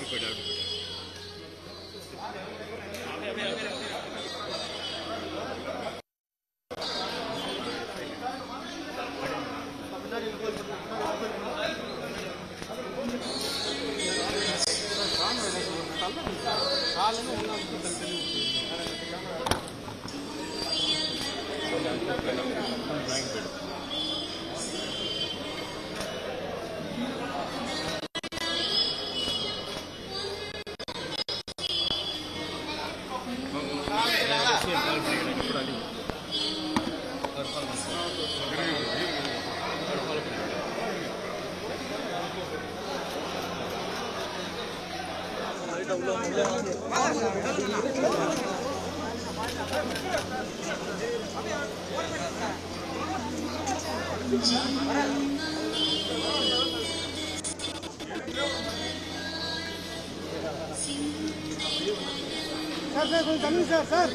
sir sir கொஞ்சம் தள்ளுங்க sir sir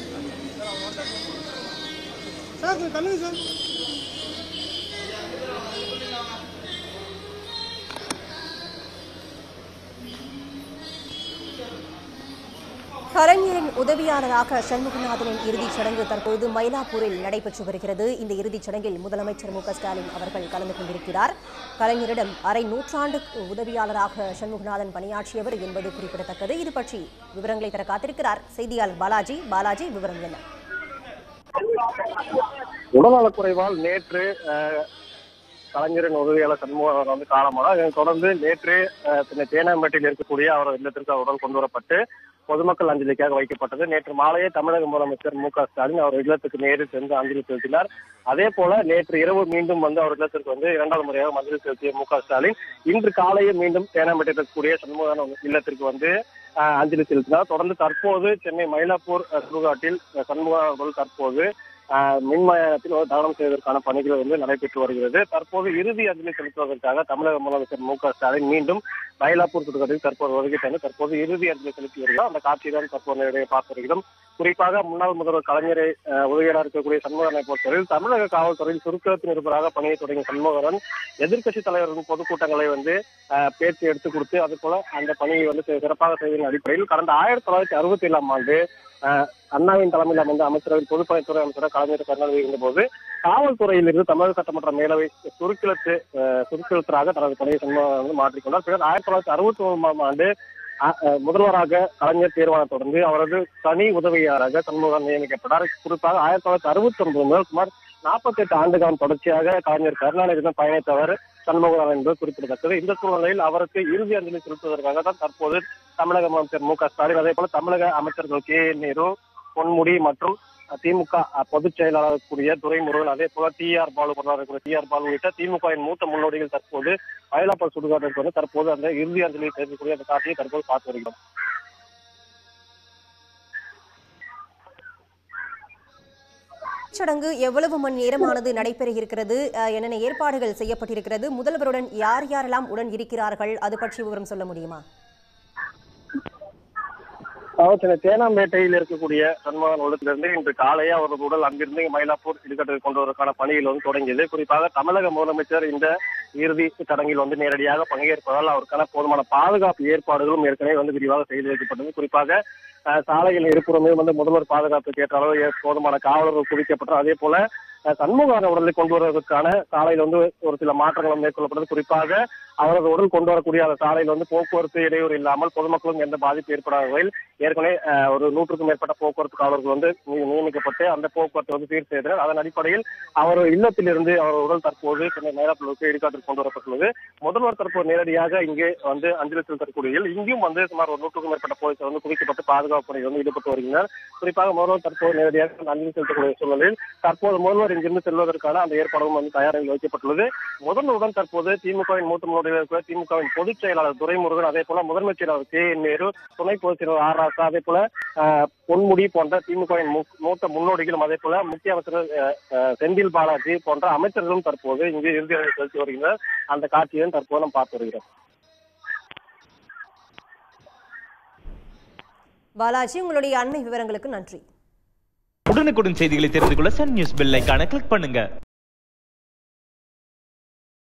sir கொஞ்சம் தள்ளுங்க சார் கலைஞரின் உதவியாளராக சண்முகநாதனின் இறுதிச் சடங்கு தற்போது மயிலாப்பூரில் நடைபெற்று வருகிறது இந்த இறுதிச் சடங்கில் முதலமைச்சர் மு க ஸ்டாலின் அவர்கள் கலந்து கொண்டிருக்கிறார் கலைஞரிடம் அரை நூற்றாண்டு உதவியாளராக சண்முகநாதன் பணியாற்றியவர் என்பது குறிப்பிடத்தக்கது இது பற்றி விவரங்களை தர காத்திருக்கிறார் செய்தியாளர் பாலாஜி பாலாஜி விவரம் என்ன உடல்நலக்குறைவால் நேற்று அஹ், கலைஞரின் உதவியாளர் சண்முகம் வந்து காலமானார் இதனைத் தொடர்ந்து நேற்று அஹ், பின்னர் தேனாம்பேட்டையில் இருக்கக்கூடிய அவர் இல்லத்திற்கு உடல் கொண்டு வரப்பட்டு பொதுமக்கள் அஞ்சலிக்காக வைக்கப்பட்டது நேற்று மாலையே தமிழக முதலமைச்சர் மு க ஸ்டாலின் அவர் இல்லத்துக்கு நேரில் சென்று அஞ்சலி செலுத்தினார் அதே போல நேற்று இரவு மீண்டும் வந்து அவர் இல்லத்திற்கு வந்து இரண்டாவது முறையாக அஞ்சலி செலுத்திய மு க ஸ்டாலின் இன்று காலையே மீண்டும் தேனாம்பேட்டையில் இருக்கக்கூடிய சண்முக இல்லத்திற்கு வந்து அஹ், அஞ்சலி செலுத்தினார் தொடர்ந்து தற்போது சென்னை மயிலாப்பூர் அஹ், சுடுகாட்டில் அஹ், சண்முக அவர்கள் தற்போது ஆஹ் மின்மயானத்தில் ஒரு தகனம் செய்வதற்கான பணிகள் வந்து நடைபெற்று வருகிறது தற்போது இறுதி அஞ்சலி செலுத்துவதற்காக தமிழக முதலமைச்சர் மு க ஸ்டாலின் மீண்டும் மயிலாப்பூர் சுடுகாட்டில் தற்போது வருகை தந்து தற்போது இறுதி அஞ்சலி செலுத்தி வருகிறார் அந்த காட்சியை தான் தற்போது நேரடியாக பார்த்து வருகிறோம் குறிப்பாக முன்னாள் முதல்வர் கலைஞரை ஆஹ், உதவியாளர் இருக்கக்கூடிய சண்முகனை பொறுத்தவரையில் தமிழக காவல்துறையில் சுருக்கத்து நிருபராக பணியை தொடங்கிய சண்முகன் எதிர்க்கட்சி தலைவரின் பொதுக்கூட்டங்களை வந்து ஆஹ், பேச்சு எடுத்துக் கொடுத்து அது போல அந்த பணியை வந்து சி- சிறப்பாக செய்வதன் அடிப்படையில் கடந்த ஆயிரத்தி தொள்ளாயிரத்தி அறுபத்தி ஏழாம் ஆண்டு ஆஹ், அண்ணாவின் தலைமையில் அமைந்த அமைச்சரவை பொதுப்பணித்துறை அமைச்சராக கலைஞர் கருணாநிதி இருந்தபோது காவல்துறையில் இருந்து தமிழக சட்டமன்ற மேலவை சுருக்கிழத்து ஆஹ், சுருக்கிழத்தராக தனது பணியை சண்முகம் வந்து மாற்றிக்கொண்டார் பின்னர் ஆயிரத்தி தொள்ளாயிரத்தி அறுபத்தி ஒன்பதாம் ஆண்டு அஹ், அஹ், முதல்வராக கலைஞர் தேர்வான தொடர்ந்து அவரது தனி உதவியாளராக சண்முகம் நியமிக்கப்பட்டார் குறிப்பாக ஆயிரத்தி தொள்ளாயிரத்தி அறுபத்தி ஒன்பது முதல் சுமார் நாற்பத்தி எட்டு ஆண்டுகாலம் தொடர்ச்சியாக கலைஞர் கருணாநிதியுடன் பயணித்தவர் சண்முகம் என்பது குறிப்பிடத்தக்கது இந்த சூழ்நிலையில் அவருக்கு இறுதி அஞ்சலி செலுத்துவதற்காக தான் தற்போது தமிழக முதலமைச்சர் மு க ஸ்டாலின் அதே போல தமிழக அமைச்சர்கள் கே நேரு பொன்முடி மற்றும் திமுக பொதுச் செயலாளர் கூடிய துரைமுருகன் அதே போல டி ஆர் பாலு பொருளாளர் டி ஆர் பாலு உள்ளிட்ட திமுகவின் மூத்த முன்னோடிகள் தற்போது மயிலாப்பூர் சுடுகாட்டிற்கு வந்து தற்போது அந்த இறுதி அஞ்சலி செலுத்தக்கூடிய அந்த காட்சியை தற்போது பார்த்து வருகிறோம் சடங்கு எவ்வளவு மணி நேரமானது நடைபெற இருக்கிறது அஹ், என்னென்ன ஏற்பாடுகள் செய்யப்பட்டிருக்கிறது முதல்வருடன் யார் யாரெல்லாம் உடன் இருக்கிறார்கள் அது பற்றி விவரம் சொல்ல முடியுமா அதாவது சென்னை தேனாம்பேட்டையில் இருக்கக்கூடிய சண்முகன் உள்ளத்திலிருந்து இன்று காலையே அவரது உடல் அங்கிருந்து மயிலாப்பூர் இடுகட்டுக்கு கொண்டு வருவதற்கான பணியில் வந்து தொடங்கியது குறிப்பாக தமிழக முதலமைச்சர் இந்த இறுதி சடங்கில் வந்து நேரடியாக பங்கேற்பதால் அவருக்கான போதுமான பாதுகாப்பு ஏற்பாடுகளும் ஏற்கனவே வந்து விரிவாக செய்து வைக்கப்பட்டது குறிப்பாக அஹ், சாலையில் இருபுறமே வந்து முதல்வர் பாதுகாப்புக்கு ஏற்ற அளவு ஏ- போதுமான காவலர்கள் குவிக்கப்பட்டது அதே போல அஹ், சண்முக உடலை கொண்டு வருவதற்கான சாலையில் வந்து ஒரு சில மாற்றங்களும் மேற்கொள்ளப்பட்டது குறிப்பாக அவரது உடல் கொண்டு வரக்கூடிய அந்த சாலையில் வந்து போக்குவரத்து இடையூறு இல்லாமல் பொதுமக்களும் எந்த பாதிப்பு ஏற்படாத வகையில் ஏற்கனவே அஹ், ஒரு நூற்றுக்கும் மேற்பட்ட போக்குவரத்து காவலர்கள் வந்து நி- நியமிக்கப்பட்டு அந்த போக்குவரத்து வந்து சீர் செய்தனர் அதன் அடிப்படையில் அவர் இல்லத்திலிருந்து அவர் உடல் தற்போது சென்னை மயிலாப்பூருக்கு இடுகாட்டிற்கு கொண்டு வரப்பட்டுள்ளது முதல்வர் தற்போது நேரடியாக இங்கே வந்து அஞ்சலி செலுத்தக்கூடிய இங்கேயும் வந்து சுமார் ஒரு நூற்றுக்கும் மேற்பட்ட போலீசார் வந்து குவிக்கப்பட்டு பாதுகாப்பு பணியில் வந்து ஈடுபட்டு வருகின்றனர் குறிப்பாக முதல்வர் தற்போது நேரடியாக அஞ்சலி செலுத்தக்கூடிய சூழலில் தற்போது முதல்வர் இங்கிருந்து செல்வதற்கான அந்த ஏற்பாடும் வந்து தயாரில் வைக்கப்பட்டுள்ளது முதல்வருடன் தற்போது திமுகவின் மூத்த முன்னோடிகள் இருக்கிற திமுகவின் பொதுச் செயலாளர் துரைமுருகன் அதே போல முதன்மைச் செயலாளர் கே என் நேரு துணை பொதுச் செயலாளர் ஆர் ராசா அதே போல ஆஹ், பொன்முடி போன்ற திமுகவின் மூ- மூத்த முன்னோடிகளும் அதே போல முக்கிய அமைச்சர்கள் ஆஹ், ஆஹ், செந்தில் பாலாஜி போன்ற அமைச்சர்களும் தற்போது இங்கு இறுதி அஞ்சலி செலுத்தி வருகின்றனர் அந்த காட்சியை தற்போது நாம் பார்த்து வருகிறோம் பாலாஜி உங்களுடைய அண்மை விவரங்களுக்கு நன்றி உடனுக்குடன் செய்திகளை தெரிந்து கொள்ள சன் நியூஸ் பெல் ஐகானை கிளிக் பண்ணுங்க